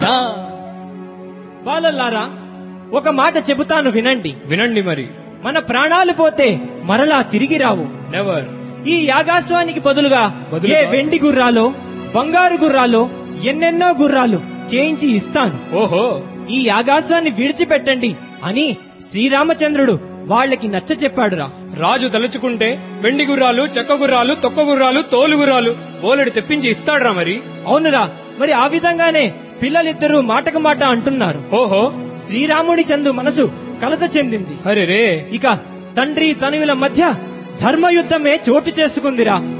దా బాలల్లారా ఒక మాట చెబుతాను వినండి వినండి మరి మన ప్రాణాలు పోతే మరలా తిరిగి రావు నెవర్ ఈ యాగాశ్వానికి బదులుగా బదులుగా? ఏ వెండి గుర్రాలో బంగారు గుర్రాలో ఎన్నెన్నో గుర్రాలు చేయించి ఇస్తాను ఓహో ఈ యాగాశ్వాన్ని విడిచిపెట్టండి అని శ్రీరామచంద్రుడు వాళ్ళకి నచ్చ చెప్పాడురా రాజు తలుచుకుంటే వెండి గుర్రాలు చెక్క గుర్రాలు తొక్క గుర్రాలు తోలు గుర్రాలు బోలెడు తెప్పించి ఇస్తాడ్రా మరి అవునురా మరి ఆ విధంగానే పిల్లలిద్దరూ మాటకు మాట అంటున్నారు ఓహో శ్రీరాముడి చందు మనసు కలత చెందింది అరే రే ఇక తండ్రి తనయుల మధ్య ధర్మయుద్ధమే చోటు చేసుకుందిరా